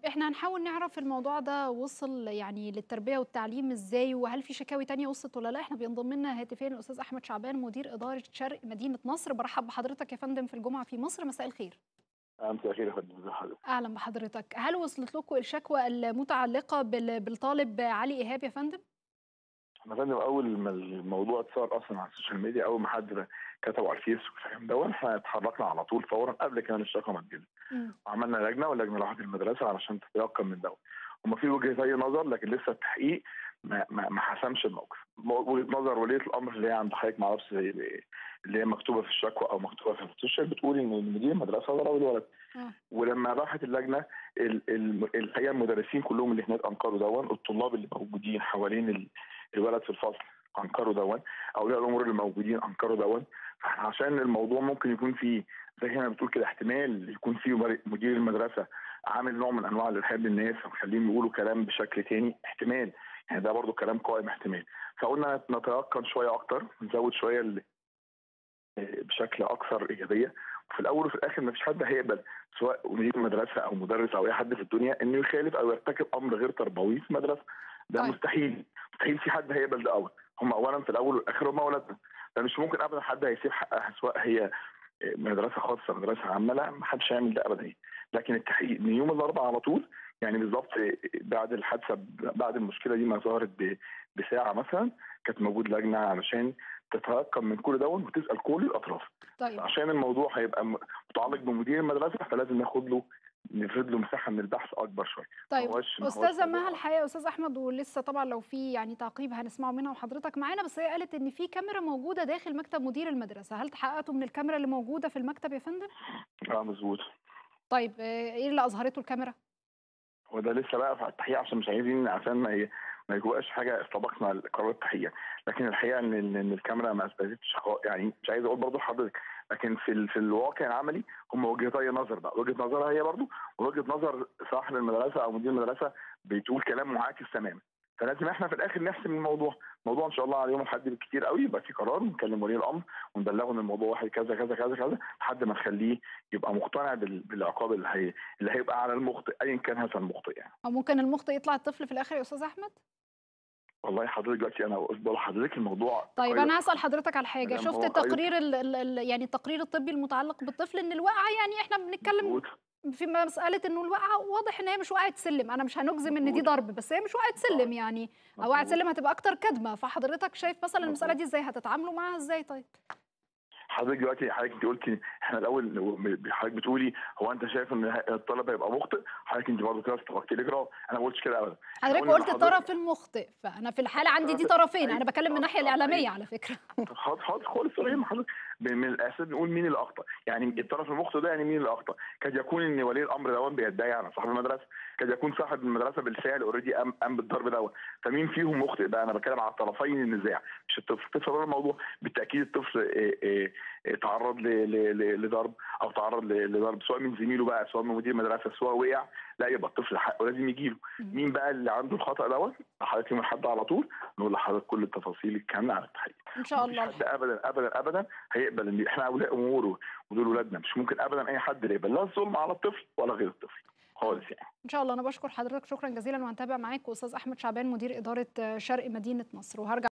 احنا هنحاول نعرف الموضوع ده وصل يعني للتربيه والتعليم ازاي وهل في شكاوي تانية وصلت ولا لا احنا بينضم لنا هاتفيا الاستاذ احمد شعبان مدير اداره شرق مدينه نصر برحب بحضرتك يا فندم في الجمعه في مصر مساء الخير مساء الخير يا فندم ازي حضرتك اهلا بحضرتك هل وصلت لكم الشكوى المتعلقه بال- بالطالب علي ايهاب يا فندم احنا يا فندم اول ما الموضوع اتشهر اصلا على السوشيال ميديا اول ما حد كتبه على الفيس والكلام ده احنا اتحركنا على طول فورا قبل كمان الشكوى ما تجيلنا مم. وعملنا لجنه واللجنه راحت المدرسه علشان تتيقن من دوت هما في وجهتي نظر لكن لسه التحقيق ما ما, ما حسمش الموقف وجهه نظر وليه الامر اللي هي عند حضرتك ما اعرفش اللي هي مكتوبه في الشكوى او مكتوبه في السوشيال بتقول ان مدير المدرسه ضرب الولد آه. ولما راحت اللجنه ال- ال- الحقيقه المدرسين كلهم اللي هناك انكروا دون الطلاب اللي موجودين حوالين ال- الولد في الفصل انكروا دون اولياء الامور اللي موجودين انكروا دون فاحنا عشان الموضوع ممكن يكون فيه زي ما بتقول كده احتمال يكون فيه مر- مدير المدرسه عامل نوع من انواع الارهاب للناس ومخليهم يقولوا كلام بشكل تاني احتمال يعني ده برضو كلام قائم احتمال فقلنا نتيقن شويه اكتر نزود شويه ال- بشكل اكثر ايجابيه وفي الاول وفي الاخر مفيش حد هيقبل سواء مدير مدرسه او مدرس او اي حد في الدنيا انه يخالف او يرتكب امر غير تربوي في مدرسه ده طيب. مستحيل مستحيل في حد هيقبل ده اول هم اولا في الاول والاخر هم اولادنا فمش ممكن ابدا حد هيسيب حقها سواء هي مدرسه خاصه مدرسه عامه لا ما حدش هيعمل ده ابدا لكن التحقيق من يوم الاربعاء على طول يعني بالظبط بعد الحادثه بعد المشكله دي ما ظهرت ب- بساعه مثلا كانت موجود لجنه علشان تتيقن من كل دون وتسال كل الاطراف طيب عشان الموضوع هيبقى م- متعلق بمدير المدرسه فلازم ناخد له نفرد له مساحه من البحث اكبر شويه طيب ما هوش- ما هوش استاذه موضوع- مها الحقيقه استاذ احمد ولسه طبعا لو في يعني تعقيب هنسمعه منها وحضرتك معانا بس هي قالت ان في كاميرا موجوده داخل مكتب مدير المدرسه هل تحققتوا من الكاميرا اللي موجوده في المكتب يا فندم اه مظبوط طيب آه، ايه اللي اظهرته الكاميرا هو ده لسه بقى في التحقيق عشان مش عايزين عشان ما ي- ما يبقاش حاجه استبقنا قرار التحقيق لكن الحقيقه ان ان إن الكاميرا ما اثبتتش خا- يعني مش عايز اقول برضه لحضرتك لكن في ال- في الواقع العملي هم وجهتي نظر بقى وجهه نظرها هي برضه ووجهه نظر صاحب المدرسه او مدير المدرسه بتقول كلام معاكس تماما فلازم احنا في الاخر نحسم الموضوع الموضوع ان شاء الله على يوم الاحد بالكتير قوي يبقى في قرار ونكلم ولي الامر ونبلغه ان الموضوع واحد كذا كذا كذا كذا لحد ما نخليه يبقى مقتنع بال- بالعقاب اللي هي اللي هيبقى على المخطئ ايا كان هذا المخطئ يعني او ممكن المخطئ يطلع الطفل في الاخر يا استاذ احمد والله حضرتك دلوقتي انا بقول لحضرتك الموضوع طيب قيد. انا هسال حضرتك على حاجه مادام شفت هو قيد. التقرير ال ال ال يعني التقرير الطبي المتعلق بالطفل ان الوقعه يعني احنا بنتكلم مظبوط. في مساله انه الوقعه واضح ان هي مش وقعه سلم انا مش هنجزم ان دي مظبوط. ضرب بس هي مش وقعه سلم يعني او وقعه مظبوط. سلم هتبقى اكتر كدمه فحضرتك شايف مثلا مظبوط. المساله دي ازاي هتتعاملوا معاها ازاي طيب حضرتك دلوقتي حضرتك انت قلتي احنا الاول حضرتك بتقولي هو انت شايف ان الطالب هيبقى مخطئ حضرتك انت برضه كده استبقتي الاجراء انا ما قلتش كده ابدا حضرتك قلنا قلت لحضرتك- الطرف المخطئ فانا في الحاله عندي دي طرفين انا بتكلم من الناحيه آه، الاعلاميه أيوة. على فكره طب حاضر حاضر خالص ولا يهم حضرتك ب- من الاساس نقول مين اللي اخطا يعني الطرف المخطئ ده يعني مين اللي اخطا قد يكون ان ولي الامر دوت بيدعي على صاحب المدرسه قد يكون صاحب المدرسه بالفعل اوريدي قام قام بالضرب دوت فمين فيهم مخطئ بقى انا بتكلم على طرفين النزاع مش الطفل الطفل بره الموضوع بالتاكيد الطفل إيه إيه إيه تعرض ل- ل- ل- لضرب او تعرض ل- لضرب سواء من زميله بقى سواء من مدير المدرسه سواء وقع لا يبقى الطفل حقه لازم يجيله مم. مين بقى اللي عنده الخطا دوت حضرتك يوم الاحد على طول نقول لحضرتك كل التفاصيل الكامله على التحقيق ان شاء مفيش الله حد ابدا ابدا ابدا هيقبل ان احنا اولياء امور ودول ولادنا مش ممكن ابدا اي حد يقبل لا الظلم على الطفل ولا غير الطفل خالص يعني ان شاء الله انا بشكر حضرتك شكرا جزيلا وهنتابع معاك استاذ احمد شعبان مدير اداره شرق مدينه نصر وهرجع